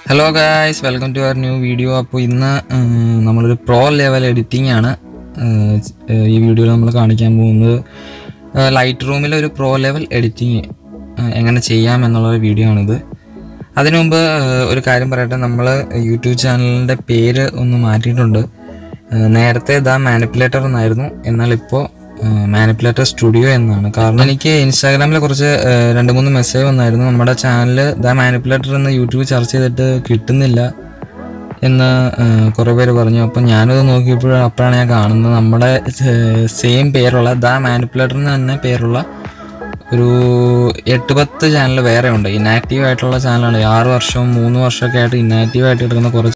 hello guys welcome to our new video അപ്പോൾ ഇന്ന് ഉം, നമ്മളൊരു പ്രോ ലെവൽ എഡിറ്റിംഗ് ആണ് ഉം, ഈ വീഡിയോയിൽ നമ്മൾ കാണിക്കാൻ പോകുന്നത് ലൈറ്റ് റൂമിലെ ഒരു പ്രോ ലെവൽ എഡിറ്റിംഗ് എങ്ങനെ ചെയ്യാം എന്നുള്ള ഒരു വീഡിയോ ആണിത് അതിനു മുമ്പ് ഏഹ്, ഒരു കാര്യം പറയട്ടെ നമ്മൾ യൂട്യൂബ് ചാനലിൻ്റെ പേര് ഒന്ന് മാറ്റിയിട്ടുണ്ട് ഏഹ്, നേരത്തെ ദ മാനിപ്പുലേറ്റർ എന്നായിരുന്നു എന്നാൽ ഇപ്പോൾ മാനിപ്പുലേറ്റർ സ്റ്റുഡിയോ എന്നാണ് കാരണം എനിക്ക് ഇൻസ്റ്റാഗ്രാമിൽ കുറച്ച് ഏഹ്, രണ്ട് മൂന്ന് മെസ്സേജ് വന്നായിരുന്നു നമ്മുടെ ചാനൽ ദ മാനിപ്പുലേറ്റർ എന്ന് യൂട്യൂബ് ചർച്ച ചെയ്തിട്ട് കിട്ടുന്നില്ല എന്ന് ഏഹ്, കുറേ പേര് പറഞ്ഞു അപ്പം ഞാനത് നോക്കിയപ്പോൾ അപ്പോഴാണ് ഞാൻ കാണുന്നത് നമ്മുടെ സെയിം പേരുള്ള ദ മാനിപ്പുലേറ്ററിന് തന്നെ പേരുള്ള ഒരു എട്ട് പത്ത് ചാനൽ വേറെ ഉണ്ട് ഇനാക്റ്റീവ് ആയിട്ടുള്ള ചാനലാണ് ആറ് വർഷവും മൂന്ന് വർഷമൊക്കെ ആയിട്ട് ഇനാക്റ്റീവ് ആയിട്ട് കിടക്കുന്ന കുറച്ച്